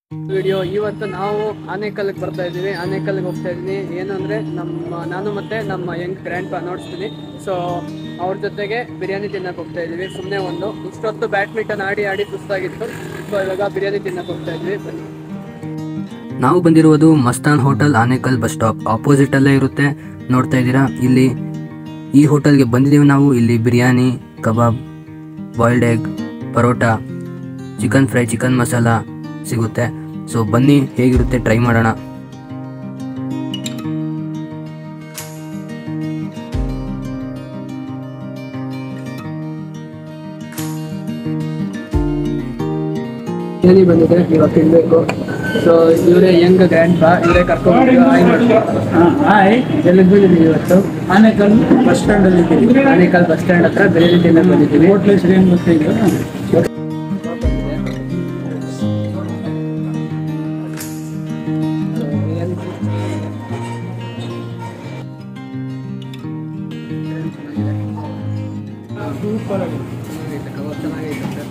video ಇವತ್ತು ನಾವು ಆನೇಕಲ್ಗೆ ಬರ್ತಾ ಇದ್ದೀವಿ ಆನೇಕಲ್ಗೆ ಹೋಗ್ತಾ ಇದ್ದೀನಿ ಏನಂದ್ರೆ ನಮ್ಮ ನಾನು ಮತ್ತೆ ನಮ್ಮ ಯಂಗ್ ಗ್ರ್ಯಾಂಡ್ ಪಾ ನೋಡ್ತೀನಿ ಸೊ ಅವ್ರ ಜೊತೆಗೆ ಬಿರಿಯಾನಿ ತಿನ್ನಕ್ಕೆ ಹೋಗ್ತಾ ಇದ್ದೀವಿ ಸುಮ್ಮನೆ ಒಂದು ಇಷ್ಟೊತ್ತು ಬ್ಯಾಡ್ಮಿಂಟನ್ ಆಡಿ ಆಡಿ ಸುಸ್ತಾಗಿತ್ತು ಸೊ ಇವಾಗ ಬಿರಿಯಾನಿ ತಿನ್ನಕ್ಕೆ ಹೋಗ್ತಾ ಇದ್ವಿ ಬನ್ನಿ ನಾವು ಬಂದಿರುವುದು Mastan hotel Anekal bus stop opposite ಅಲ್ಲೇ ಇರುತ್ತೆ ನೋಡ್ತಾ ಇದ್ದೀರಾ ಇಲ್ಲಿ ಈ ಹೋಟೆಲ್ಗೆ ಬಂದಿದ್ದೀವಿ ನಾವು ಇಲ್ಲಿ biryani kebab boiled egg paratha chicken fry chicken masala ಸಿಗುತ್ತೆ ಸೊ ಬನ್ನಿ ಹೇಗಿರುತ್ತೆ ಟ್ರೈ ಮಾಡೋಣ ಬಿರಿಯಾನಿ ಬಂದಿದೆ ಇವಾಗ ತಿನ್ಬೇಕು ಸೊ ಇವರೇ ಯಂಗ್ ಗ್ರ್ಯಾಂಡ್ ಪಾ ಇವರೇ ಕರ್ಕೊಂಡು ಹಾಯ್ ಮಾಡ್ತಾರೆ ಹಾಯ್ ಎಲ್ಲಿಗೆ ಬಂದಿದ್ದೀವಿ ಇವತ್ತು ಆನೇಕಲ್ ಬಸ್ ಸ್ಟ್ಯಾಂಡ್ ಅಲ್ಲಿ ಇದ್ದೀವಿ ಆನೇಕಲ್ ಬಸ್ ಸ್ಟ್ಯಾಂಡ್ ಹತ್ರ ಬಿರಿಯಾನಿ ತಿನ್ನಕ್ಕೆ ಬಂದಿದ್ದೀವಿ ಹೋಟ್ಲ್ ಹೆಸರು ಏನು ಗೊತ್ತಿಲ್ಲ ಸೂಪರ್ ಆಗಿದೆ ಚೆನ್ನಾಗೈತೆ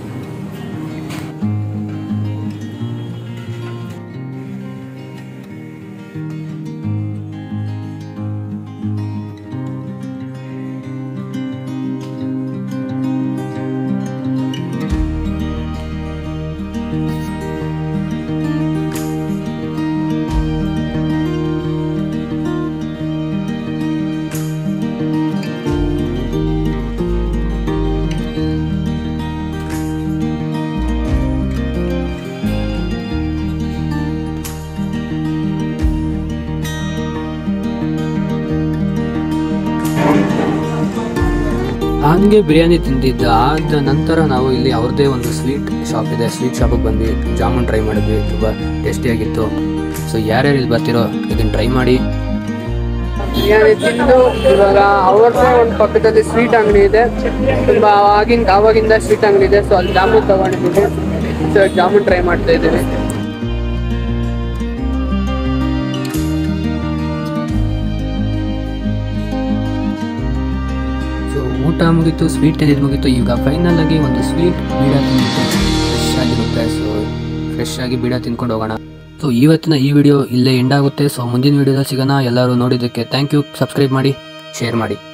ಹಂಗೆ ಬಿರಿಯಾನಿ ತಿಂದಿದ್ದ ಆದ ನಂತರ ನಾವು ಇಲ್ಲಿ ಅವ್ರದ್ದೇ ಒಂದು ಸ್ವೀಟ್ ಶಾಪ್ ಇದೆ ಸ್ವೀಟ್ ಶಾಪಿಗೆ ಬಂದ್ವಿ ಜಾಮೂನ್ ಟ್ರೈ ಮಾಡಿದ್ವಿ ತುಂಬ ಟೇಸ್ಟಿಯಾಗಿತ್ತು ಸೊ ಯಾರ್ಯಾರು ಇಲ್ಲಿ ಬರ್ತಿರೋ ಇದನ್ನು ಟ್ರೈ ಮಾಡಿ ಬಿರಿಯಾನಿ ತಿಂದು ಇವಾಗ ಅವ್ರದ್ದೇ ಒಂದು ಪಕ್ಕದಲ್ಲಿ ಸ್ವೀಟ್ ಅಂಗಡಿ ಇದೆ ತುಂಬಾ ಆಗಿನ ಆವಾಗಿಂದ ಸ್ವೀಟ್ ಅಂಗಡಿ ಇದೆ ಸೊ ಅಲ್ಲಿ ಜಾಮೂನ್ ತಗೊಂಡಿದ್ದೀವಿ ಸೊ ಜಾಮೂನ್ ಟ್ರೈ ಮಾಡ್ತಾ ಇದ್ದೀವಿ ಸೊ ಊಟ ಮುಗೀತು ಸ್ವೀಟ್ ತಿಂದಿದ್ದು ಮುಗೀತು ಈಗ ಫೈನಲ್ ಆಗಿ ಒಂದು ಸ್ವೀಟ್ ಬೀಡ ತಿಂದಿತ್ತು ಫ್ರೆಶ್ ಆಗಿರುತ್ತೆ ಸೊ ಫ್ರೆಶ್ ಆಗಿ ಬೀಡ ತಿನ್ಕೊಂಡು ಹೋಗೋಣ ಸೊ ಇವತ್ತಿನ ಈ ವಿಡಿಯೋ ಇಲ್ಲೇ ಎಂಡ್ ಆಗುತ್ತೆ ಸೊ ಮುಂದಿನ ವಿಡಿಯೋದಲ್ಲಿ ಸಿಗೋಣ ಎಲ್ಲರೂ ನೋಡಿದ್ದಕ್ಕೆ ಥ್ಯಾಂಕ್ ಯು ಸಬ್ಸ್ಕ್ರೈಬ್ ಮಾಡಿ ಶೇರ್ ಮಾಡಿ